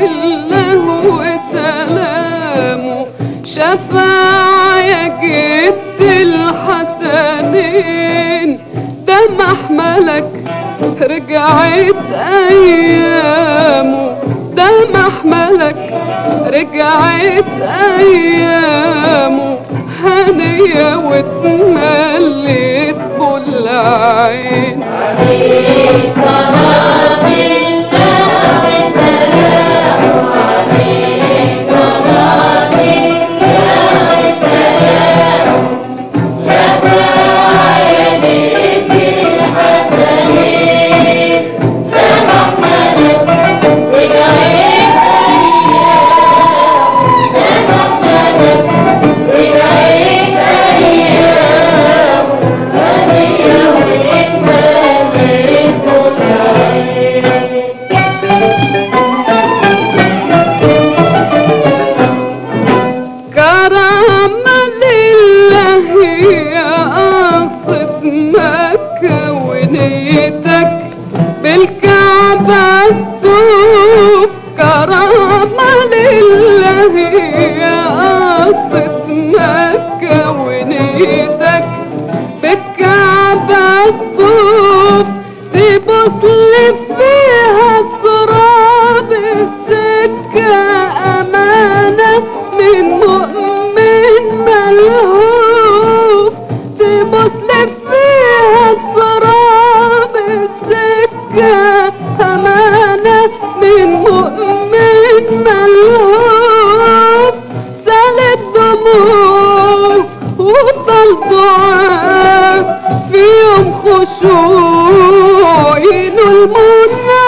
الله وسلامه شفاعة يا جد الحسنين ده محملك رجعت ايامه ده محملك رجعت ايامه هنية واتمليت بالعين كرامة لله يا قصة مكة ونيتك بالكعبة تطوف كرامة لله يا قصة مكة ونيتك بالكعبة تطوف تبص لي فيها تراب السكة أمانة من مؤمن ملهوف تبص لي فيها تراب السكة أمانة من مؤمن ملهوف سالت دموع وطل دعاء في يوم خشوع ينو المنى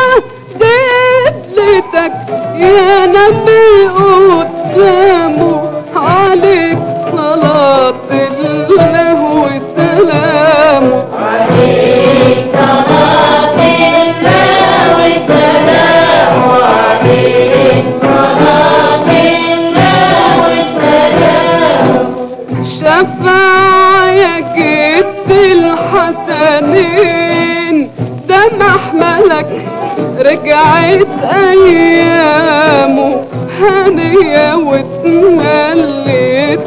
دلتك يا نبي قدامه عليك صلاة الله وسلامه شفاعة يا جد الحسنين ده محملك رجعت ايامه هنية واتمليت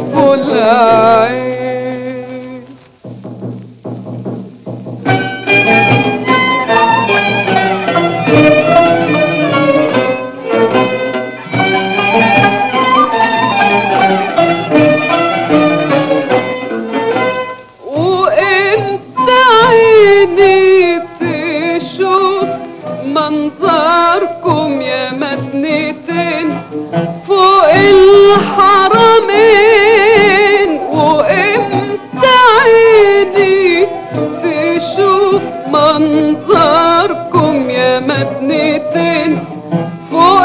بالعين وانت عيني تشوف منظركم يا مدنتين فوق الحرمين وانت عيني تشوف منظركم يا مدنتين فوق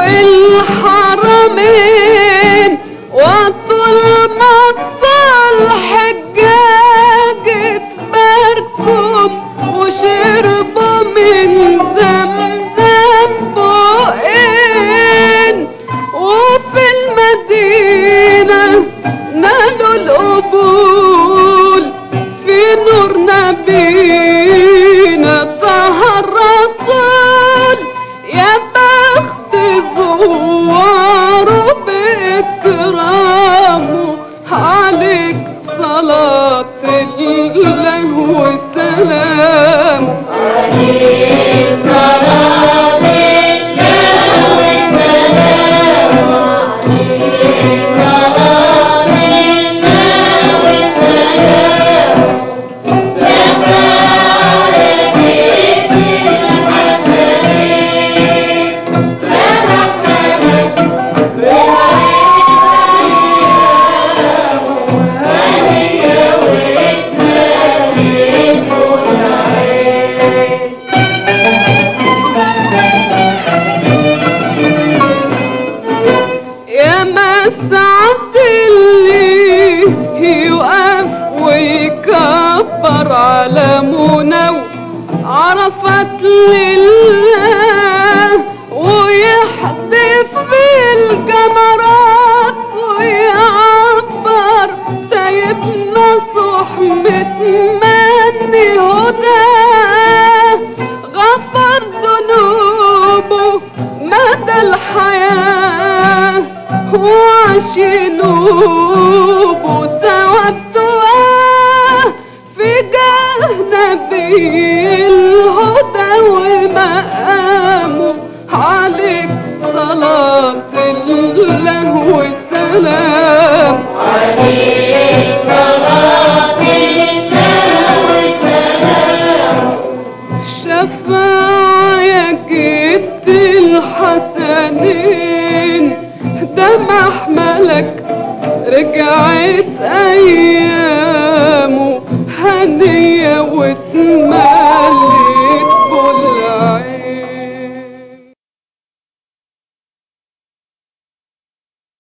الحرمين وطول ما طال حجاج تباركم وشربوا من زمزم بقين وفي المدينة نالوا القبول في نور نبينا طه الرسول يا بخت زواره بإكرامه عليك صلاة الله وسلامه يا مسعد اللي يقف ويكبر على منو عرفت لله ويحدف في الجمرات ويعبر سيدنا صح متمني هداه غفر ذنوبه مدى الحياة الحياة وعشنوب وسودتواه في جاه نبي الهدى ومقامه عليك صلاة الله والسلام شفاعة جد الحسنين ده محملك رجعت ايامه هنية وتمام